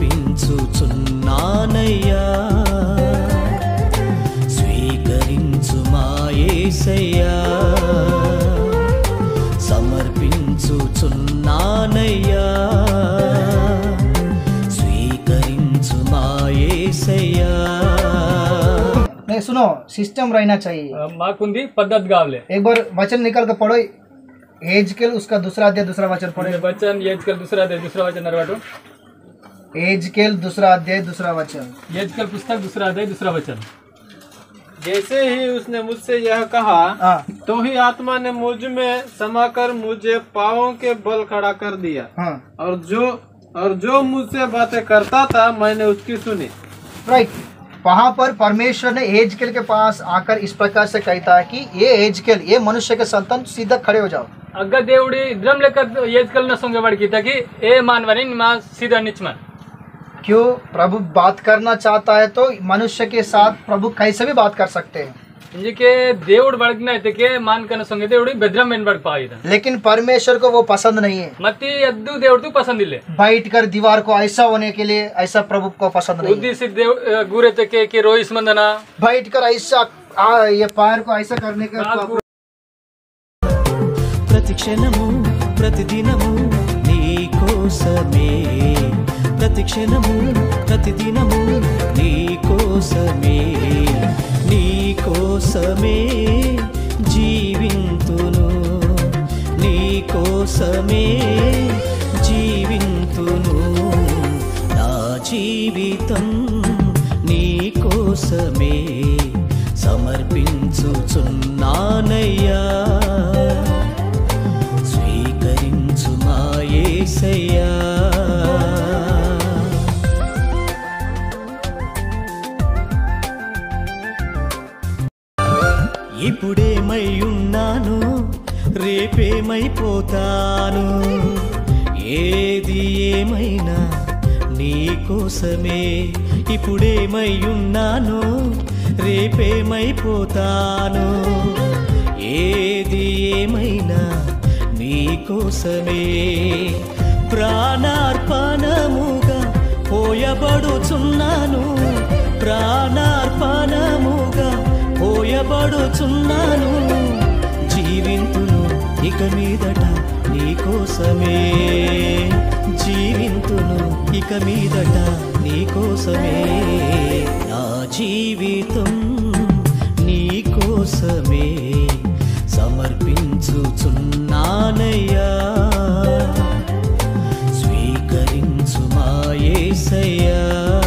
సమర్పించుచున్నానయ్యా స్వీకరించు మా యేసయ్యా సమర్పించుచున్నానయ్యా స్వీకరించు మా యేసయ్యా नहीं सुनो सिस्टम रहना चाहिए మాకుంది పద్ధతి కావాలి एक बार वचन निकल कर पढ़ो एज के उसका दूसरा अध्याय दूसरा वचन पढ़ो वचन एज कल दूसरा दे दूसरा वचन नरवाटो एज के दूसरा अध्याय दूसरा वचन एज कल पुस्तक दूसरा दे दूसरा वचन जैसे ही उसने मुझसे यह कहा हाँ तो ही आत्मा ने मुझ में समाकर मुझे पाँवों के बल खड़ा कर दिया हाँ और जो और जो मुझसे बातें करता था मैंने उसकी सुनी राइट वहां पर परमेश्वर ने एजकेल के पास आकर इस प्रकार से कहता है कि ये एजकेल ये मनुष्य के संतान सीधा खड़े हो जाओ అగ్గ దేవుడి ఇద్దరం లెక్క ఏజ్ కల్ నొంగ వాడికి తగి ఏ మానవని మా సీదా నిచ్మన్ क्यों प्रभु बात करना चाहता है तो मनुष्य के साथ प्रभु कैसे भी बात कर सकते हैं ఇందుకే దేవుడు బడికిన అయితే మాన్ కన సొంగ దేవుడి బెద్రం వెన్ బడికి పాయిద लेकिन परमेश्वर को वो पसंद नहीं है మత్తి ఎద్దు దేవుడితో పసంద్ ఇల్లే बैठ कर दीवार को ऐसा होने के लिए ऐसा प्रभु को पसंद नहीं है ఉద్దేశి దేవ్ గూరె తెక్కే కి రోహిస్ మందన बैठ कर ऐसा आ, ये पैर को ऐसा करने का నాకు ప్రతి క్షణము ప్రతిదినము నీ కోసమే ప్రతి క్షణము ప్రతిదినము నీ కోసమే నీ కోసమే జీవింతును నీ కోసమే జీవింతును నా జీవితం నీ కోసమే సమర్పించుచున్నానయ్యా స్వీకరించు మా యేసయ్యా ఇప్పుడేమై ఉన్నాను రేపేమైపోతాను ఏది ఏమైనా నీ కోసమే ఇప్పుడేమై ఉన్నాను రేపేమైపోతాను ఏది ఏమైనా నీ కోసమే ప్రాణార్పణముగా పోయబడుచున్నాను ప్రాణార్పణముగా పోయబడుచున్నాను జీవింతును ఇక మీదట నీ కోసమే జీవింతును ఇక మీదట నీ కోసమే నా జీవితం నీ కోసమే సమర్పించుచున్నానయ్యా స్వీకరించు మా యేసయ్యా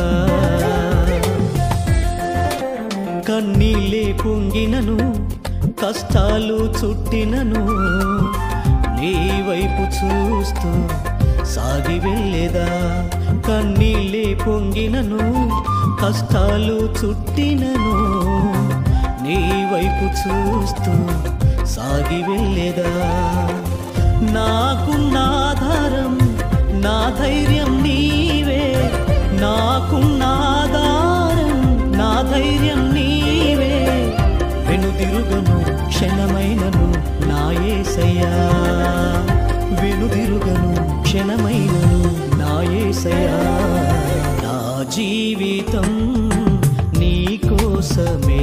కన్నీళ్ళే పొంగినను కష్టాలు చుట్టినను నీ వైపు చూస్తూ సాగి వెళ్ళేదా కన్నీళ్ళే పొంగినను కష్టాలు చుట్టినను నీ వైపు చూస్తూ సాగి వెళ్ళేదా నాకున్న ఆధారం నా ధైర్యం నీవే నాకున్న ఆధారం నా ధైర్యం నీవే వెనుదిరుగను క్షణమైనను నా యేసయ్యా వెనుదిరుగను క్షణమైనను నా యేసయ్యా నా జీవితం నీ కోసమే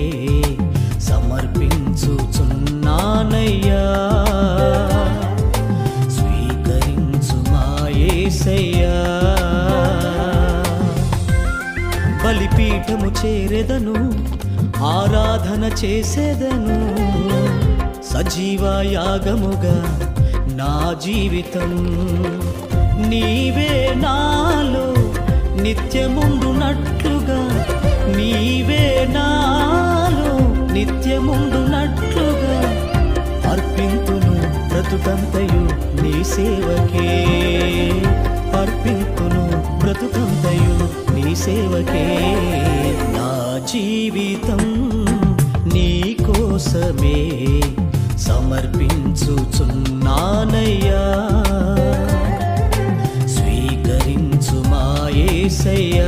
సమర్పించుచున్నానయ్యా స్వీకరించు మా యేసయ్యా బలిపీఠము చేరెదను ఆరాధన చేసేదను సజీవ యాగముగా నా జీవితం నీవే నాలో నిత్యముండునట్లుగా నీవే నాలో నిత్యముండునట్లుగా అర్పింతును బ్రతుకంతయు నీ సేవకే అర్పింతును బ్రతుకంతయు నీ సేవకే నా జీవితం నీ కోసమే సమర్పించుచున్నానయ్యా స్వీకరించు మా యేసయ్యా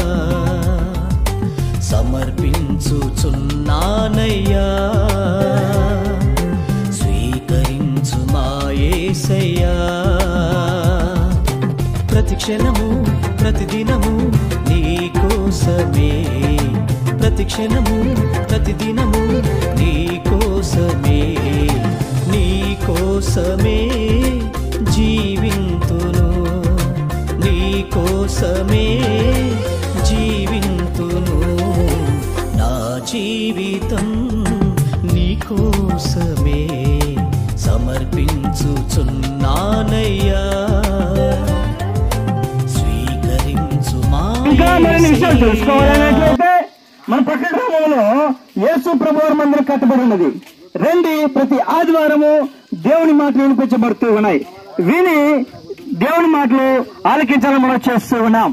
సమర్పించుచున్నానయ్యా స్వీకరించు మా యేసయ్యా ప్రతి క్షణము ప్రతిదినము ప్రతి క్షణము ప్రతి దినము నీ కోసమే నీ కోసమే జీవింతును నీ కోసమే జీవింతును నా జీవితం నీ కోసమే సమర్పించుచున్నానయ్యా స్వీకరించు మా ఇంకా మరిన్ని విషయాలు తెలుసుకోవాలనేట్లయితే మన పక్క గ్రామంలో యేసు ప్రభువారి మందిరం కట్టబడి ఉన్నది రండి ప్రతి ఆదివారము దేవుని మాటలు వినిపించబడుతూ ఉన్నాయి విని దేవుని మాటలు ఆలకించాలని మనం చేస్తూ ఉన్నాం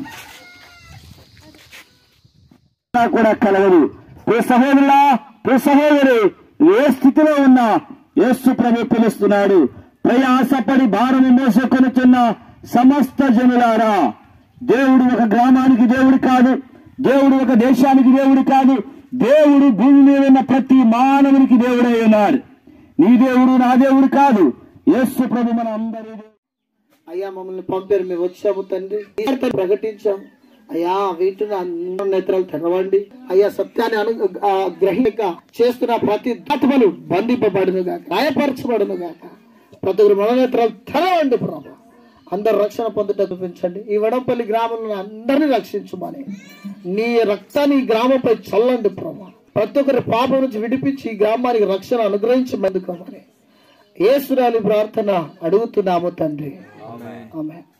నాకు కూడా కలగదు ప్రియ సహోదరులా ప్రియ సహోదరి ఏ స్థితిలో ఉన్నా యేసు ప్రభు పిలుస్తున్నాడు ప్రయాసపడి భారము మోసుకొనుచున్న సమస్త జనులారా దేవుడు ఒక గ్రామానికి దేవుడు కాదు దేవుడు ఒక దేశానికి దేవుడు కాదు దేవుడు భూమి మీద ఉన్న ప్రతి మానవునికి దేవుడై ఉన్నాడు నీ దేవుడు నా దేవుడు కాదు యేసు ప్రభు మన అందరి దేవుడు. అయ్యా మమ్మల్ని పంపారు మేము వచ్చాము తండ్రి ఈ వార్తను ప్రకటించాం అయ్యా వీటిని అన్ని నేత్రాలు తెరవండి అయ్యా సత్యాన్ని అను ఆ, గ్రహిక చేస్తున్న ప్రతి ఆత్మలు బంధింపబడును గాక గాయపరచబడును గాక ప్రతి ఒక్కరు మనోనేత్రాలు తెరవండి ప్రభు అందరు రక్షణ పొందుట చూపించండి ఈ వడంపల్లి గ్రామంలో అందరినీ రక్షించుమని నీ రక్తాన్ని ఈ గ్రామంపై చల్లండి ప్రభు ప్రతి ఒక్కరి పాపం నుంచి విడిపించి ఈ గ్రామానికి రక్షణ అనుగ్రహించి మందుకోమని ఏసురాలి ప్రార్థన అడుగుతున్నాము తండ్రి ఆమె